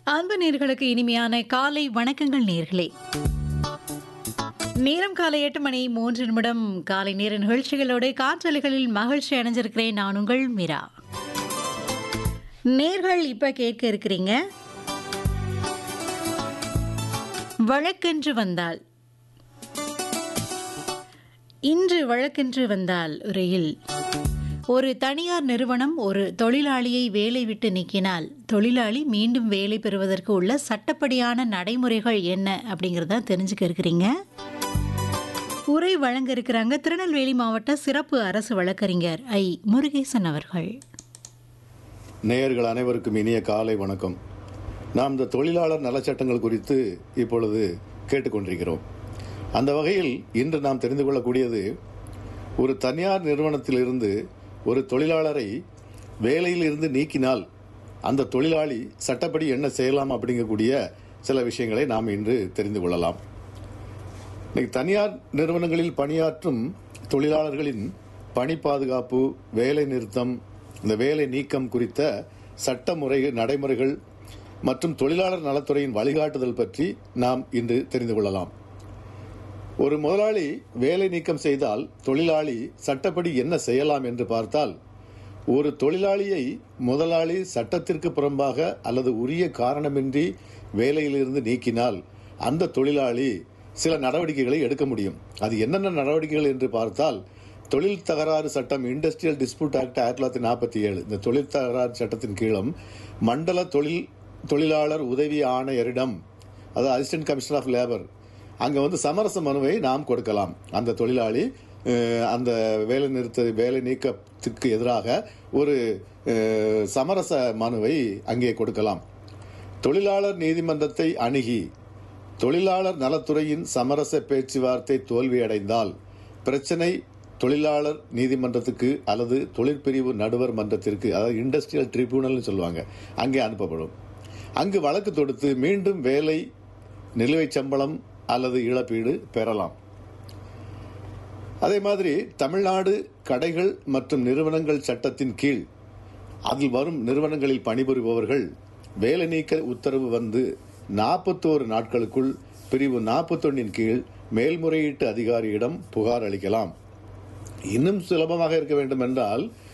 அன்பு நேர்களுக்கு இனிமையான காலை வணக்கங்கள் நேர்களே நேரம் காலை எட்டு மணி மூன்று நிமிடம் காலை நேர நிகழ்ச்சிகளோடு காற்றலைகளில் மகிழ்ச்சி அடைஞ்சிருக்கிறேன் நான் உங்கள் மீரா நேர்கள் இப்ப கேட்க இருக்கிறீங்க வழக்கென்று வந்தால் இன்று வழக்கென்று வந்தால் உரையில் ஒரு தனியார் நிறுவனம் ஒரு தொழிலாளியை வேலை விட்டு நீக்கினால் தொழிலாளி மீண்டும் வேலை பெறுவதற்கு உள்ள சட்டப்படியான நடைமுறைகள் என்ன அப்படிங்கிறத தெரிஞ்சுக்க இருக்கிறீங்க உரை வழங்க இருக்கிறாங்க திருநெல்வேலி மாவட்ட சிறப்பு அரசு வழக்கறிஞர் ஐ முருகேசன் அவர்கள் நேயர்கள் அனைவருக்கும் இனிய காலை வணக்கம் நாம் இந்த தொழிலாளர் நலச்சட்டங்கள் குறித்து இப்பொழுது கேட்டுக்கொண்டிருக்கிறோம் அந்த வகையில் இன்று நாம் தெரிந்து கொள்ளக்கூடியது ஒரு தனியார் நிறுவனத்திலிருந்து ஒரு தொழிலாளரை வேலையில் இருந்து நீக்கினால் அந்த தொழிலாளி சட்டப்படி என்ன செய்யலாம் அப்படிங்கக்கூடிய சில விஷயங்களை நாம் இன்று தெரிந்து கொள்ளலாம் இன்னைக்கு தனியார் நிறுவனங்களில் பணியாற்றும் தொழிலாளர்களின் பணி பாதுகாப்பு வேலை நிறுத்தம் இந்த வேலை நீக்கம் குறித்த சட்டமுறை நடைமுறைகள் மற்றும் தொழிலாளர் நலத்துறையின் வழிகாட்டுதல் பற்றி நாம் இன்று தெரிந்து கொள்ளலாம் ஒரு முதலாளி வேலை நீக்கம் செய்தால் தொழிலாளி சட்டப்படி என்ன செய்யலாம் என்று பார்த்தால் ஒரு தொழிலாளியை முதலாளி சட்டத்திற்கு புறம்பாக அல்லது உரிய காரணமின்றி வேலையிலிருந்து நீக்கினால் அந்த தொழிலாளி சில நடவடிக்கைகளை எடுக்க முடியும் அது என்னென்ன நடவடிக்கைகள் என்று பார்த்தால் தொழில் தகராறு சட்டம் இண்டஸ்ட்ரியல் டிஸ்பியூட் ஆக்ட் ஆயிரத்தி தொள்ளாயிரத்தி நாற்பத்தி ஏழு இந்த தொழில் தகராறு சட்டத்தின் கீழும் மண்டல தொழில் தொழிலாளர் உதவி ஆணையரிடம் அதாவது அசிஸ்டன்ட் கமிஷனர் ஆஃப் லேபர் அங்கே வந்து சமரச மனுவை நாம் கொடுக்கலாம் அந்த தொழிலாளி அஹ், அந்த வேலை நிறுத்த வேலை நீக்கத்துக்கு எதிராக ஒரு அஹ், சமரச மனுவை அங்கே கொடுக்கலாம் தொழிலாளர் நீதிமன்றத்தை அணுகி தொழிலாளர் நலத்துறையின் சமரச பேச்சுவார்த்தை தோல்வியடைந்தால் பிரச்சனை தொழிலாளர் நீதிமன்றத்துக்கு அல்லது தொழிற்பிரிவு நடுவர் மன்றத்திற்கு அதாவது இண்டஸ்ட்ரியல் ட்ரிபியூனல்னு சொல்லுவாங்க அங்கே அனுப்பப்படும் அங்கு வழக்கு தொடுத்து மீண்டும் வேலை நிலுவைச் சம்பளம் அல்லது இழப்பீடு பெறலாம் அதே மாதிரி தமிழ்நாடு கடைகள் மற்றும் நிறுவனங்கள் சட்டத்தின் கீழ் அதில் வரும் நிறுவனங்களில் பணிபுரிபவர்கள் வேலை நீக்க உத்தரவு வந்து நாற்பத்தோரு நாட்களுக்குள் பிரிவு நாற்பத்தொன்னின் கீழ் மேல்முறையீட்டு அதிகாரியிடம் புகார் அளிக்கலாம் இன்னும் சுலபமாக இருக்க வேண்டும் என்றால்